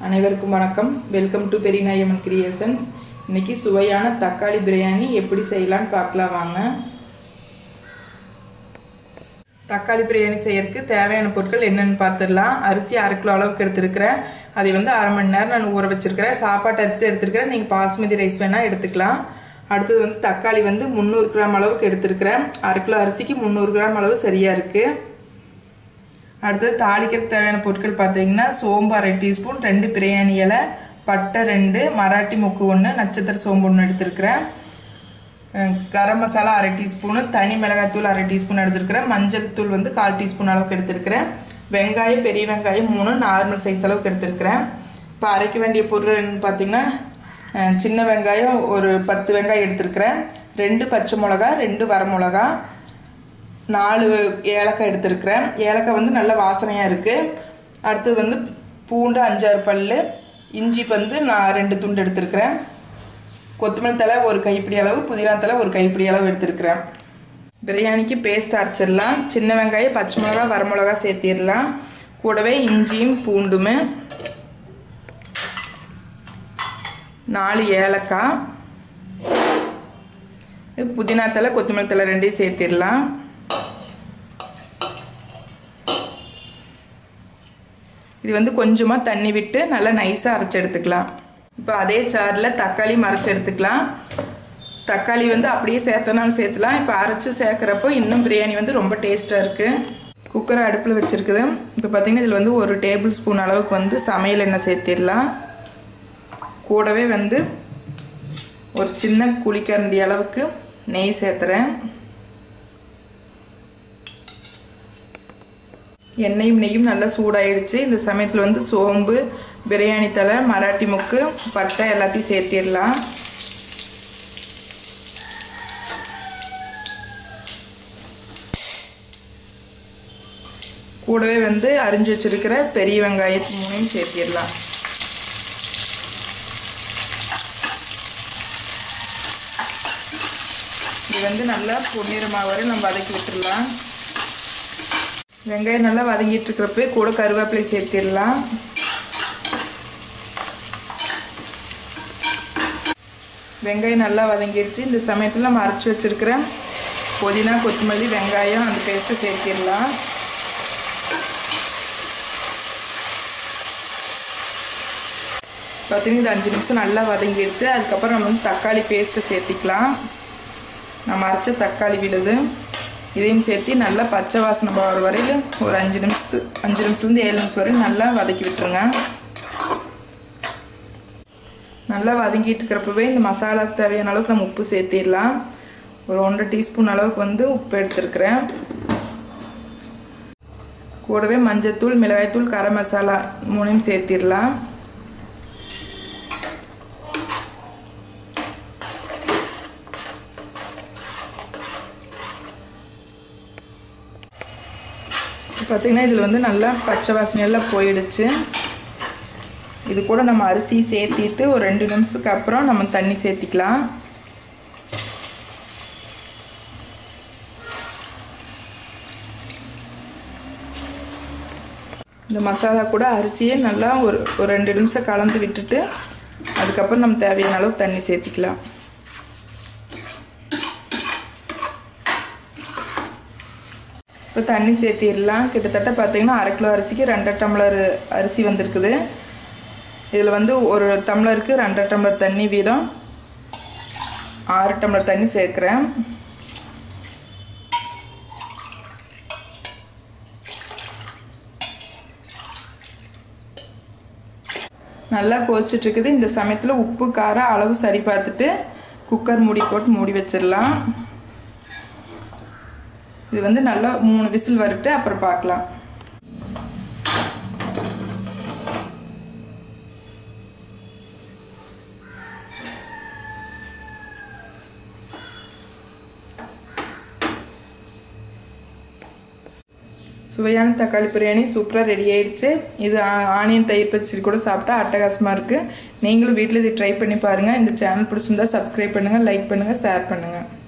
அனைவருக்கும் வணக்கம் welcome to Periyanayamman creations இன்னைக்கு சுவையான தக்காளி பிரியாணி எப்படி செய்யலாம்னு பார்க்கலாம் வாங்க தக்காளி பிரியாணி செய்யறதுக்கு தேவையான பொருட்கள் என்னென்னு பார்த்துடலாம் அரிசி அரை கிலோ அளவுக்கு எடுத்திருக்கிறேன் அதை வந்து அரை மணி நேரம் நான் ஊற வச்சிருக்கிறேன் சாப்பாட்டு அரிசி எடுத்திருக்கிறேன் நீங்கள் பாஸ்மதி ரைஸ் வேணால் எடுத்துக்கலாம் அடுத்தது வந்து தக்காளி வந்து முந்நூறு கிராம் அளவுக்கு எடுத்திருக்கிறேன் அரை கிலோ அரிசிக்கு முந்நூறு கிராம் அளவு சரியாக இருக்குது அடுத்தது தாளிக்கிறதுக்கு தேவையான பொருட்கள் பார்த்தீங்கன்னா சோம்பு அரை டீஸ்பூன் ரெண்டு பிரியாணி இலை பட்டை ரெண்டு மராட்டி முக்கு ஒன்று நட்சத்திர சோம்பு ஒன்று எடுத்துருக்கிறேன் கரம் மசாலா அரை டீஸ்பூனு தனி மிளகாய்த்தூள் அரை டீஸ்பூன் எடுத்துருக்கிறேன் மஞ்சள் தூள் வந்து கால் டீஸ்பூன் அளவுக்கு எடுத்துருக்கிறேன் வெங்காயம் பெரிய வெங்காயம் மூணு நார்மல் சைஸ் அளவுக்கு எடுத்துருக்கிறேன் இப்போ அரைக்க வேண்டிய பொருள்னு பார்த்தீங்கன்னா சின்ன வெங்காயம் ஒரு பத்து வெங்காயம் எடுத்துருக்கிறேன் ரெண்டு பச்சை மிளகா ரெண்டு வரமிளகா நாலு ஏலக்காய் எடுத்துருக்கிறேன் ஏலக்காய் வந்து நல்ல வாசனையாக இருக்குது அடுத்தது வந்து பூண்டு அஞ்சாறு பல் இஞ்சி வந்து நான் ரெண்டு துண்டு எடுத்துருக்கிறேன் கொத்தமல்லி தலை ஒரு கைப்பிடி அளவு புதினா தலை ஒரு கைப்பிடி அளவு எடுத்துருக்கிறேன் பிரியாணிக்கு பேஸ்ட் அரைச்சிடலாம் சின்ன வெங்காயம் பச்சை மிளகா வரமிளகா சேர்த்திடலாம் கூடவே இஞ்சியும் பூண்டுமே நாலு ஏலக்காய் புதினா தலை கொத்தமல்லி தலை ரெண்டையும் சேர்த்திடலாம் இது வந்து கொஞ்சமாக தண்ணி விட்டு நல்லா நைஸாக அரைச்சி எடுத்துக்கலாம் இப்போ அதே சாரில் தக்காளி மறைச்சி எடுத்துக்கலாம் தக்காளி வந்து அப்படியே சேர்த்தனாலும் சேர்த்துலாம் இப்போ அரைச்சி சேர்க்குறப்போ இன்னும் பிரியாணி வந்து ரொம்ப டேஸ்ட்டாக இருக்குது குக்கரை அடுப்பில் வச்சுருக்குது இப்போ பார்த்திங்கன்னா இதில் வந்து ஒரு டேபிள் ஸ்பூன் அளவுக்கு வந்து சமையல் எண்ணெய் சேர்த்திடலாம் கூடவே வந்து ஒரு சின்ன குழிக்கரண்டி அளவுக்கு நெய் சேர்த்துறேன் எண்ணெயும் நெய்யும் நல்லா சூடாயிடுச்சு இந்த சமயத்தில் வந்து சோம்பு பிரியாணி தலை மராட்டி முக்கு பட்டை எல்லாத்தையும் சேர்த்திடலாம் கூடவே வந்து அரிஞ்சு வச்சிருக்கிற பெரிய வெங்காயத்து மூணையும் சேர்த்திடலாம் இது வந்து நல்லா பொன்னிறமாக வரை நம்ம வதக்கி விட்டுடலாம் வெங்காயம் நல்லா வதங்கிட்டு இருக்கிறப்ப கூட கருவேப்பிலை சேர்த்திடலாம் வெங்காயம் நல்லா வதங்கிடுச்சு இந்த சமயத்தில் நம்ம அரைச்சி வச்சுருக்கிற புதினா கொத்தமல்லி வெங்காயம் அந்த பேஸ்ட்டை சேர்த்திடலாம் பார்த்தீங்கன்னா இது அஞ்சு நிமிஷம் நல்லா வதங்கிடுச்சு அதுக்கப்புறம் நம்ம வந்து தக்காளி பேஸ்ட்டை சேர்த்திக்கலாம் நம்ம அரைச்ச தக்காளி விழுது இதையும் சேர்த்து நல்லா பச்சை வாசனை போகிற வரையில் ஒரு அஞ்சு நிமிஷம் அஞ்சு நிமிஷத்துலேருந்து ஏழு நிமிஷம் வரையும் நல்லா வதக்கி விட்டுருங்க நல்லா வதங்கிட்டு இருக்கிறப்பவே இந்த மசாலாவுக்கு தேவையான அளவுக்கு நம்ம உப்பு சேர்த்திடலாம் ஒரு ஒன்றரை டீஸ்பூன் அளவுக்கு வந்து உப்பு எடுத்துருக்குறேன் கூடவே மஞ்சத்தூள் மிளகாய்த்தூள் கரம் மசாலா மூணையும் சேர்த்திடலாம் பார்த்திங்கன்னா இதில் வந்து நல்லா பச்சை வாசனையெல்லாம் போயிடுச்சு இது கூட நம்ம அரிசி சேர்த்திட்டு ஒரு ரெண்டு நிமிஷத்துக்கு அப்புறம் நம்ம தண்ணி சேர்த்திக்கலாம் இந்த மசாலா கூட அரிசியே நல்லா ஒரு ஒரு ரெண்டு நிமிஷம் கலந்து விட்டுட்டு அதுக்கப்புறம் நம்ம தேவையான அளவு தண்ணி சேர்த்திக்கலாம் இப்போ தண்ணி சேர்த்திடலாம் கிட்டத்தட்ட பார்த்தீங்கன்னா அரை கிலோ அரிசிக்கு ரெண்டரை டம்ளர் அரிசி வந்திருக்குது இதில் வந்து ஒரு டம்ளருக்கு ரெண்டரை டம்ளர் தண்ணி வீதம் ஆறு டம்ளர் தண்ணி சேர்க்குறேன் நல்லா கொதிச்சிட்ருக்குது இந்த சமயத்தில் உப்பு காரம் அளவு சரி பார்த்துட்டு குக்கர் மூடி போட்டு மூடி வச்சிடலாம் இது வந்து நல்லா மூணு விசில் வரட்டு அப்புறம் பார்க்கலாம் சுவையான தக்காளி பிரியாணி சூப்பராக ரெடி ஆயிடுச்சு இது ஆனியன் தயிர் பச்சடி கூட சாப்பிட்டா அட்டகாசமாக இருக்குது நீங்களும் வீட்டில் இதை ட்ரை பண்ணி பாருங்கள் இந்த சேனல் பிடிச்சிருந்தா சப்ஸ்கிரைப் பண்ணுங்கள் லைக் பண்ணுங்கள் ஷேர் பண்ணுங்கள்